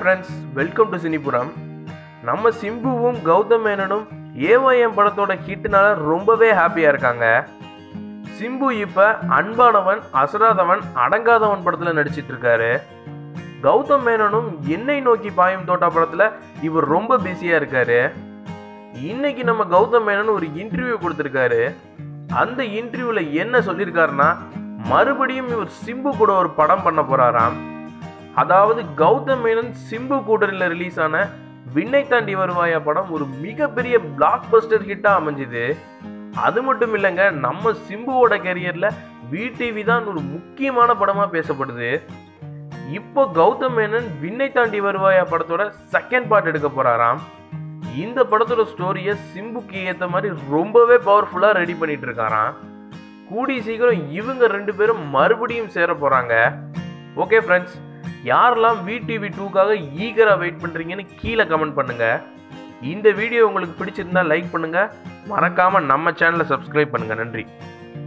friends welcome to சினிபுரம் நம்ம சிம்புவும் கௌதம் மேனனும் ஏஒஎம் படத்தோட ஹிட்னால ரொம்பவே ஹாப்பியாக இருக்காங்க சிம்பு இப்போ அன்பானவன் அசராதவன் அடங்காதவன் படத்தில் நடிச்சிட்டு இருக்காரு கௌதம் மேனனும் என்னை நோக்கி பாயும் தோட்டா படத்தில் இவர் ரொம்ப பிஸியாக இருக்காரு இன்னைக்கு நம்ம கௌதம் மேனன் ஒரு இன்டர்வியூ கொடுத்துருக்காரு அந்த இன்டர்வியூவில் என்ன சொல்லியிருக்காருன்னா மறுபடியும் இவர் சிம்பு கூட ஒரு படம் பண்ண போறாராம் அதாவது கௌதம் மேனன் சிம்பு கூட்டரில் ரிலீஸ் ஆன விண்ணை தாண்டி வருவாயா படம் ஒரு மிகப்பெரிய பிளாக் பஸ்டர் ஹிட்டாக அமைஞ்சுது அது மட்டும் இல்லைங்க நம்ம சிம்புவோட கெரியரில் விடிவி தான் ஒரு முக்கியமான படமாக பேசப்படுது இப்போ கௌதம் மேனன் விண்ணை தாண்டி வருவாயா படத்தோட செகண்ட் பார்ட் எடுக்க போறாராம் இந்த படத்தோட ஸ்டோரியை சிம்புக்கு ஏற்ற மாதிரி ரொம்பவே பவர்ஃபுல்லாக ரெடி பண்ணிட்டு இருக்காராம் கூடி சீக்கிரம் இவங்க ரெண்டு பேரும் மறுபடியும் சேர போகிறாங்க ஓகே ஃப்ரெண்ட்ஸ் யாரெல்லாம் விடிவி டூக்காக ஈகராக வெயிட் பண்ணுறீங்கன்னு கீழே கமெண்ட் பண்ணுங்கள் இந்த வீடியோ உங்களுக்கு பிடிச்சிருந்தா லைக் பண்ணுங்கள் மறக்காமல் நம்ம சேனலை சப்ஸ்கிரைப் பண்ணுங்கள் நன்றி